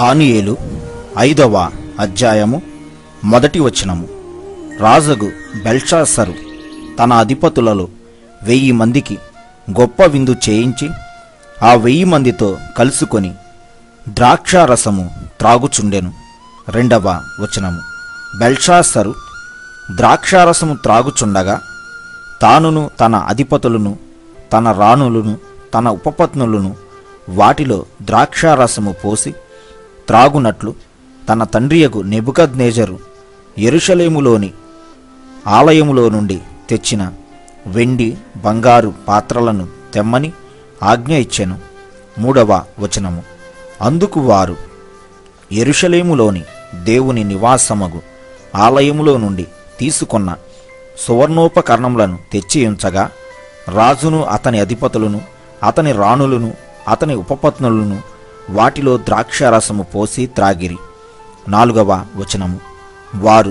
దానియేలు ఐదవ అధ్యాయము మొదటి వచనము రాజగు బెల్షాసరు తన అధిపతులలో వెయ్యి మందికి గొప్ప విందు చేయించి ఆ వెయ్యి మందితో కలుసుకొని ద్రాక్షారసము త్రాగుచుండెను రెండవ వచనము బెల్షాసరు ద్రాక్షారసము త్రాగుచుండగా తానును తన అధిపతులను తన రాణులను తన ఉపపత్నులను వాటిలో ద్రాక్షారసము పోసి త్రాగునట్లు తన తండ్రియగు నెబుకద్నేజరు ఎరుషలేములోని ఆలయములో నుండి తెచ్చిన వెండి బంగారు పాత్రలను తెమ్మని ఆజ్ఞ ఇచ్చెను మూడవ వచనము అందుకు వారు ఎరుషలేములోని దేవుని నివాసమగు ఆలయములో నుండి తీసుకొన్న సువర్ణోపకరణములను తెచ్చి ఉంచగా రాజును అతని అధిపతులను అతని రాణులను అతని ఉపపత్నులను వాటిలో ద్రాక్షారసము పోసి త్రాగిరి నాలుగవ వచనము వారు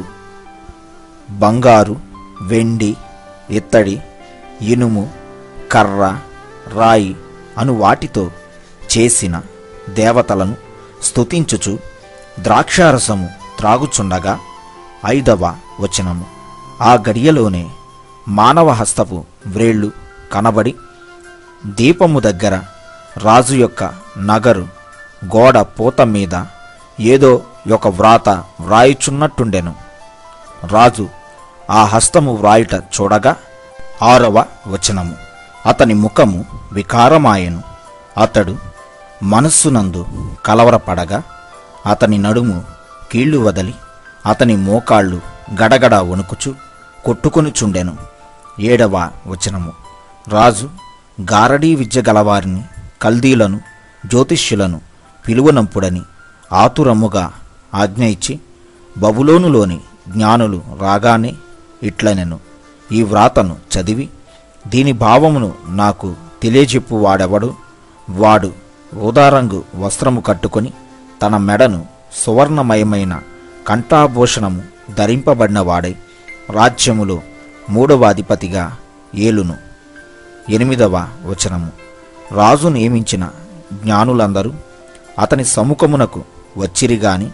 బంగారు వెండి ఇత్తడి ఇనుము కర్ర రాయి అను వాటితో చేసిన దేవతలను స్తుతించుచు ద్రాక్షారసము త్రాగుచుండగా ఐదవ వచనము ఆ గడియలోనే మానవ హస్తపు వ్రేళ్ళు కనబడి దీపము దగ్గర రాజు యొక్క నగరు గోడ పూత మీద ఏదో ఒక వ్రాత వ్రాయుచున్నట్టుండెను రాజు ఆ హస్తము వ్రాయుట చూడగా ఆరవ వచనము అతని ముఖము వికారమాయెను అతడు మనస్సునందు కలవరపడగా అతని నడుము కీళ్లు వదలి అతని మోకాళ్ళు గడగడ వణుకుచు కొట్టుకొనుచుండెను ఏడవ వచనము రాజు గారడీ విద్య గలవారిని కల్దీలను జ్యోతిష్యులను పిలువనంపుడని ఆతురమ్ముగా ఆజ్ఞ ఇచ్చి బబులోనులోని జ్ఞానులు రాగానే ఇట్లనెను ఈ వ్రాతను చదివి దీని భావమును నాకు తెలియజెప్పు వాడెవడు వాడు ఊదారంగు వస్త్రము కట్టుకొని తన మెడను సువర్ణమయమైన కంఠాభూషణము ధరింపబడినవాడై రాజ్యములో మూడవ అధిపతిగా ఏలును ఎనిమిదవ వచనము రాజు నియమించిన జ్ఞానులందరూ అతని సముఖమునకు వచ్చిరిగాని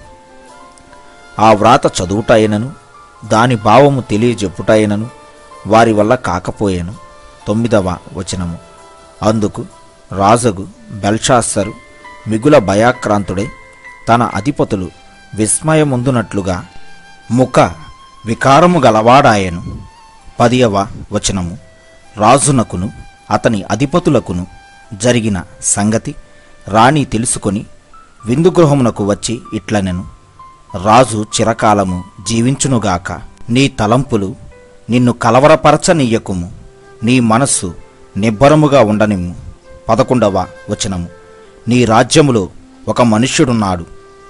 ఆ వ్రాత చదువుటైనను దాని భావము తెలియజెప్పుటైనను వారి వల్ల కాకపోయేను తొమ్మిదవ వచనము అందుకు రాజగు బెల్షాస్సరు మిగుల భయాక్రాంతుడై తన అధిపతులు విస్మయముందునట్లుగా ముఖ వికారము గలవాడాయను పదియవ వచనము రాజునకును అతని అధిపతులకును జరిగిన సంగతి రాణి తెలుసుకొని విందుగృహమునకు వచ్చి ఇట్లనెను రాజు చిరకాలము జీవించునుగాక నీ తలంపులు నిన్ను కలవరపరచనీయకుము నీ మనస్సు నిబ్బరముగా ఉండనిమ్ము పదకొండవ వచనము నీ రాజ్యములో ఒక మనుష్యుడున్నాడు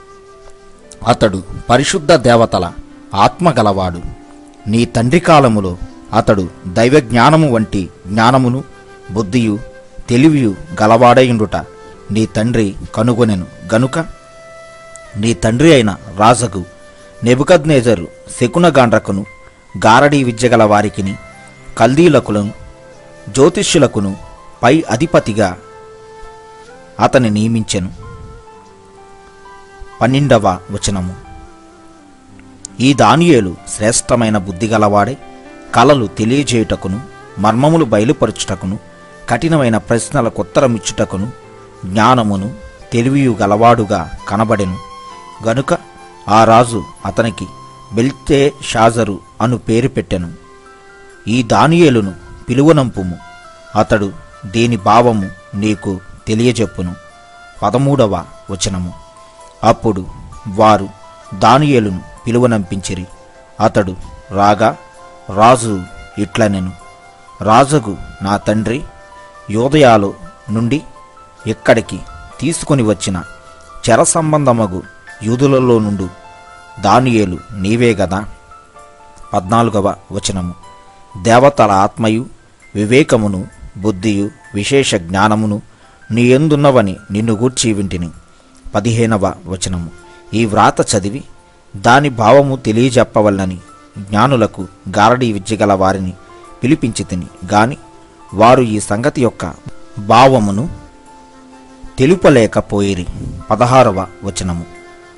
అతడు పరిశుద్ధ దేవతల ఆత్మ గలవాడు నీ తండ్రి కాలములో అతడు దైవ జ్ఞానము వంటి జ్ఞానమును బుద్ధియు తెలివియు గలవాడైండుట నీ తండ్రి కనుగొనెను గనుక నీ తండ్రి అయిన రాజగు నెబుకద్నేజరు శకునగాండ్రకును గారడీ విద్య గల వారికిని కల్దీలకులను జ్యోతిష్యులకును పై అధిపతిగా అతని నియమించెను పన్నెండవ వచనము ఈ దానియేలు శ్రేష్టమైన బుద్ధి గలవాడై కలలు తెలియజేయుటకును మర్మములు బయలుపరచుటకును కఠినమైన ప్రశ్నలకు ఉత్తరమిచ్చుటకును జ్ఞానమును తెలివియు గలవాడుగా కనబడెను గనుక ఆ రాజు అతనికి బెల్తే షాజరు అను పేరు పెట్టెను ఈ దానియేలును పిలువనంపుము అతడు దీని భావము నీకు తెలియజెప్పును పదమూడవ వచనము అప్పుడు వారు దానియేలును పిలువనంపించిరి అతడు రాగా రాజు ఇట్లనెను రాజుగు నా తండ్రి యోదయాలో నుండి ఇక్కడికి తీసుకొని వచ్చిన చెర సంబంధమగు యూదులలో నుండు దానియేలు నీవే గదా పద్నాలుగవ వచనము దేవతల ఆత్మయు వివేకమును బుద్ధియు విశేష జ్ఞానమును నీ ఎందున్నవని నిన్ను గూర్చి వింటిని పదిహేనవ వచనము ఈ వ్రాత చదివి దాని భావము తెలియజెప్పవలనని జ్ఞానులకు గారడీ విద్య గల వారిని పిలిపించి తిని గాని వారు ఈ సంగతి యొక్క భావమును తెలుపలేకపోయిరి పదహారవ వచనము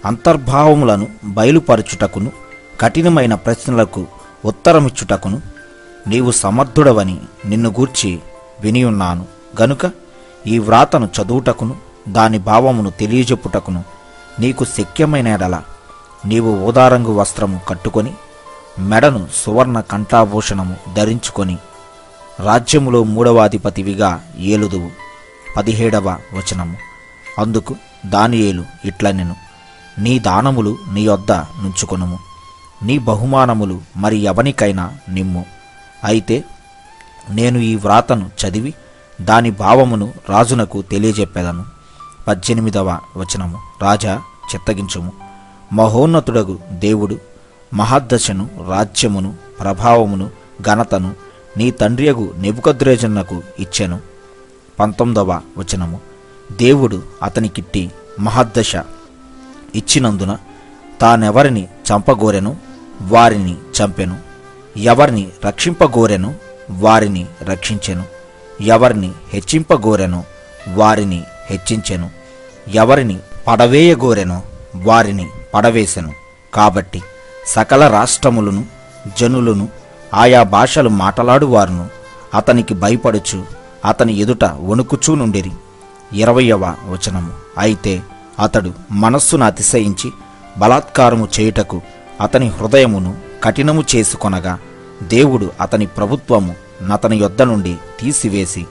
అంతర్భావములను బయలుపరచుటకును కఠినమైన ప్రశ్నలకు ఉత్తరమిచ్చుటకును నీవు సమర్థుడవని నిన్ను గూర్చి వినియున్నాను గనుక ఈ వ్రాతను చదువుటకును దాని భావమును తెలియజెప్పుటకును నీకు శక్యమైన ఎడల నీవు ఊదారంగు వస్త్రము కట్టుకొని మెడను సువర్ణ కంఠాభూషణము ధరించుకొని రాజ్యములో మూడవ అధిపతివిగా ఏలుదువు పదిహేడవ వచనము అందుకు దానియేలు ఇట్లనెను నీ దానములు నీ యొద్ద నుంచుకొనుము నీ బహుమానములు మరి ఎవనికైనా నిమ్ము అయితే నేను ఈ వ్రాతను చదివి దాని భావమును రాజునకు తెలియజెప్పెదను పద్దెనిమిదవ వచనము రాజా చిత్తగించుము మహోన్నతుడగు దేవుడు మహాదశను రాజ్యమును ప్రభావమును ఘనతను నీ తండ్రియగు నెబుకద్రేజన్నకు ఇచ్చెను పంతొమ్మిదవ వచనము దేవుడు అతనికిట్టి మహద్దశ ఇచ్చినందున తానెవరిని చంపగోరెను వారిని చంపెను ఎవరిని రక్షింపగోరెను వారిని రక్షించెను ఎవరిని హెచ్చింపగోరెను వారిని హెచ్చించెను ఎవరిని పడవేయగోరెను వారిని పడవేసెను కాబట్టి సకల రాష్ట్రములను జనులను ఆయా భాషలు మాటలాడువారును అతనికి భయపడుచు అతని ఎదుట వణుకుచూ నుండిరి ఇరవయవ వచనము అయితే అతడు మనస్సును అతిశయించి బలాత్కారము చేయుటకు అతని హృదయమును కఠినము చేసుకొనగా దేవుడు అతని ప్రభుత్వము నతని యొద్ద నుండి తీసివేసి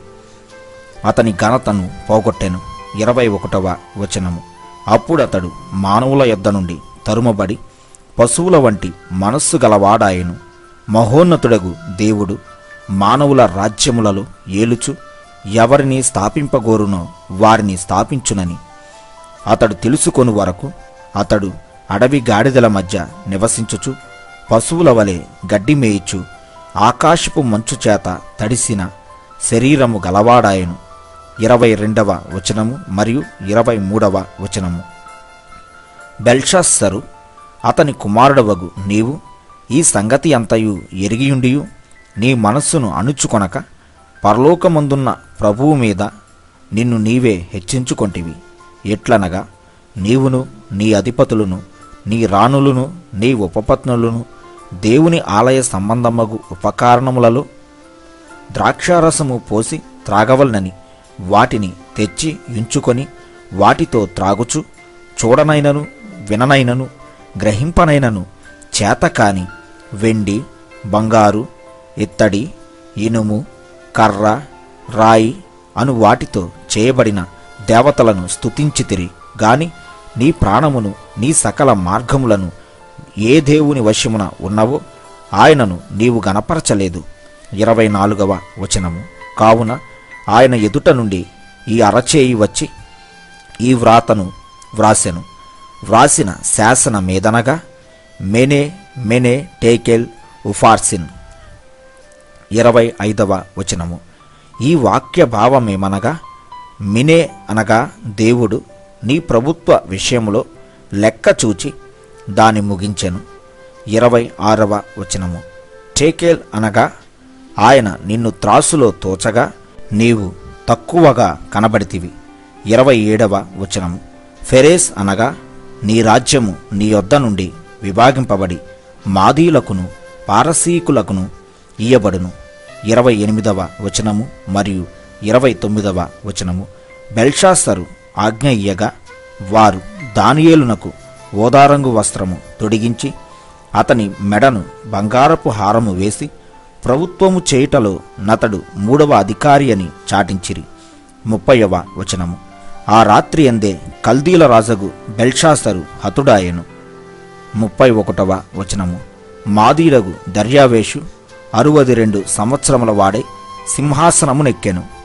అతని ఘనతను పోగొట్టెను ఇరవై ఒకటవ వచనము అప్పుడతడు మానవుల యొద్ద నుండి తరుమబడి పశువుల వంటి మనస్సు గలవాడాయను మహోన్నతుడగు దేవుడు మానవుల రాజ్యములలో ఏలుచు ఎవరిని స్థాపింపగోరునో వారిని స్థాపించునని అతడు తెలుసుకొను వరకు అతడు అడవి గాడిదల మధ్య నివసించుచు పశువుల వలె గడ్డి మేయిచు ఆకాశపు మంచు చేత తడిసిన శరీరము గలవాడాయను ఇరవై రెండవ వచనము మరియు ఇరవై మూడవ వచనము బెల్షస్సరు అతని కుమారుడవగు నీవు ఈ సంగతి అంతయు ఎరిగియుండియు నీ మనస్సును అణుచుకొనక పరలోకమందున్న ప్రభువు మీద నిన్ను నీవే హెచ్చించుకొంటివి ఎట్లనగా నీవును నీ అధిపతులను నీ రాణులను నీ ఉపపత్నులను దేవుని ఆలయ సంబంధమగు ఉపకారణములలో ద్రాక్షారసము పోసి త్రాగవలనని వాటిని తెచ్చి ఉంచుకొని వాటితో త్రాగుచు చూడనైనను విననైనను గ్రహింపనైనను చేతకాని వెండి బంగారు ఇత్తడి ఇనుము కర్ర రాయి అను వాటితో చేయబడిన దేవతలను స్తుతించితిరి గాని నీ ప్రాణమును నీ సకల మార్గములను ఏ దేవుని వశమున ఉన్నవో ఆయనను నీవు గనపరచలేదు ఇరవై నాలుగవ వచనము కావున ఆయన ఎదుట నుండి ఈ అరచేయి వచ్చి ఈ వ్రాతను వ్రాసెను వ్రాసిన శాసన మీదనగా మెనే మెనే టేకెల్ ఉఫార్సిన్ ఇరవై ఐదవ వచనము ఈ వాక్య భావమేమనగా మినే అనగా దేవుడు నీ ప్రభుత్వ విషయములో లెక్క చూచి దాని ముగించెను ఇరవై ఆరవ వచనము టేకేల్ అనగా ఆయన నిన్ను త్రాసులో తోచగా నీవు తక్కువగా కనబడితివి ఇరవై ఏడవ వచనము ఫెరేస్ అనగా నీ రాజ్యము నీ యొద్ద నుండి విభాగింపబడి మాదీలకును పారసీకులకును ఇయ్యబడును ఇరవై ఎనిమిదవ వచనము మరియు ఇరవై తొమ్మిదవ వచనము బెల్షాసరు ఆజ్ఞ ఇయ్యగా వారు దానియేలునకు ఓదారంగు వస్త్రము తొడిగించి అతని మెడను బంగారపు హారము వేసి ప్రభుత్వము చేయుటలో నతడు మూడవ అధికారి అని చాటించిరి ముప్పైవ వచనము ఆ రాత్రి అందే కల్దీల రాజగు బెల్షాసరు హతుడాయెను ముప్పై ఒకటవ వచనము మాదీరగు దర్యావేషు అరువది రెండు సంవత్సరముల వాడై సింహాసనమునెక్కెను